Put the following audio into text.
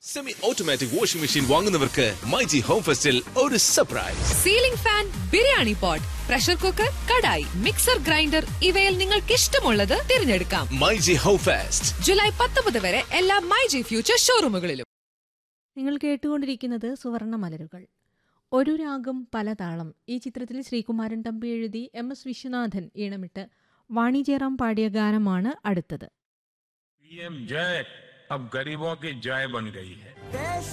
semi automatic washing machine വാങ്ങുന്നവർക്ക് myG home ഫെസ്റ്റിൽ ഒരു surprise ceiling fan biryani pot pressure cooker kadai mixer grinder ഇവയിൽ നിങ്ങൾക്ക് ഇഷ്ടമുള്ളത് തിരഞ്ഞെടുക്കാം മൈജി ഹോം ഫെസ്റ്റ് ജൂലൈ പത്തൊമ്പത് വരെ എല്ലാ മൈജി ഫ്യൂച്ചർ ഷോറൂമുകളിലും നിങ്ങൾ കേട്ടുകൊണ്ടിരിക്കുന്നത് സുവർണ മലരുകൾ ഒരു രാഗം പല താളം ഈ ചിത്രത്തിൽ ശ്രീകുമാരൻ തമ്പി എഴുതി എം എസ് വിശ്വനാഥൻ ഈണമിട്ട് വാണി ജയറാം പാടിയ ഗാനമാണ് അടുത്തത് पीएम जय अब गरीबों की जय बन गई है देश